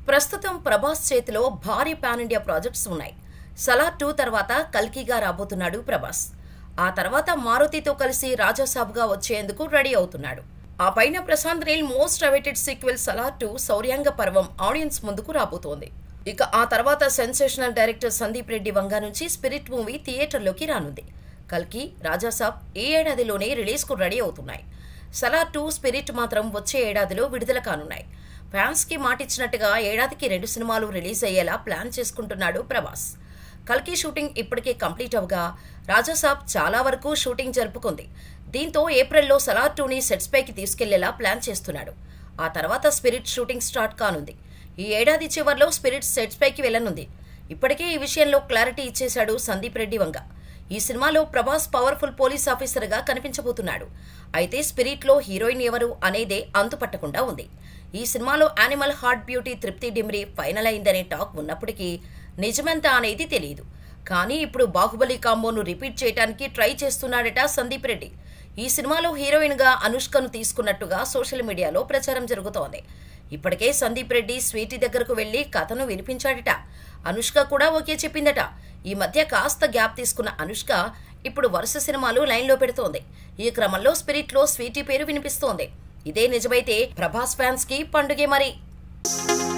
ప్రస్తుతం ప్రభాస్ చేతిలో భారీ పాన్ ఇండియా ప్రాజెక్ట్స్ ఉన్నాయి సలార్ టూ తర్వాత కల్కిగా రాబోతున్నాడు ప్రభాస్ ఆ తర్వాత మారుతితో కలిసి రాజాసాబ్గా వచ్చేందుకు రెడీ అవుతున్నాడు ఆ పైన Prashanth Neel most awaited sequel Salaar two Shouryanga Parvam audience ముందుకు రాబోతోంది ఇక ఆ తర్వాత సెన్సేషనల్ డైరెక్టర్ సందీప్ రెడ్డి వంగా నుంచి స్పిరిట్ మూవీ థియేటర్లోకి రానుంది కల్కి రాజాసాబ్ ఈ ఏడాదిలోనే రిలీజ్కు రెడీ అవుతున్నాయి సలార్ టూ స్పిరిట్ మాత్రం వచ్చే ఏడాదిలో విడుదల కానున్నాయి ఫ్యాన్స్కి మాటిచ్చినట్టుగా ఏడాదికి రెండు సినిమాలు రిలీజ్ అయ్యేలా ప్లాన్ చేసుకుంటున్నాడు ప్రభాస్ కల్కి షూటింగ్ ఇప్పటికే కంప్లీట్ అవగా రాజాసాబ్ చాలా వరకు షూటింగ్ జరుపుకుంది దీంతో ఏప్రిల్లో సలార్ టూని సెట్స్ పైకి తీసుకెళ్లేలా ప్లాన్ చేస్తున్నాడు ఆ తర్వాత స్పిరిట్ షూటింగ్ స్టార్ట్ కానుంది ఈ ఏడాది చివర్లో స్పిరిట్ సెట్స్ పైకి వెళ్లనుంది ఇప్పటికే ఈ విషయంలో క్లారిటీ ఇచ్చేశాడు సందీప్ రెడ్డి వంగ ఈ సినిమాలో ప్రభాస్ పవర్ఫుల్ పోలీస్ ఆఫీసర్గా కనిపించబోతున్నాడు అయితే స్పిరిట్లో హీరోయిన్ ఎవరు అనేదే అంతుపట్టకుండా ఉంది ఈ సినిమాలో యానిమల్ హార్ట్ బ్యూటీ తృప్తి డిమ్రీ ఫైనల్ అయిందనే టాక్ ఉన్నప్పటికీ నిజమెంత అనేది తెలియదు కానీ ఇప్పుడు బాహుబలి కాంబోను రిపీట్ చేయడానికి ట్రై చేస్తున్నాడట సందీప్ రెడ్డి ఈ సినిమాలో హీరోయిన్గా అనుష్కను తీసుకున్నట్టుగా సోషల్ మీడియాలో ప్రచారం జరుగుతోంది ఇప్పటికే సందీప్ రెడ్డి స్వీటీ దగ్గరకు వెళ్లి కథను వినిపించాడట అనుష్క కూడా ఓకే చెప్పిందట ఈ మధ్య కాస్త గ్యాప్ తీసుకున్న అనుష్క ఇప్పుడు వరుస సినిమాలు లైన్లో పెడుతోంది ఈ క్రమంలో స్పిరిట్లో స్వీటీ పేరు వినిపిస్తోంది ఇదే నిజమైతే ప్రభాస్ ఫ్యాన్స్ కి పండుగే మరి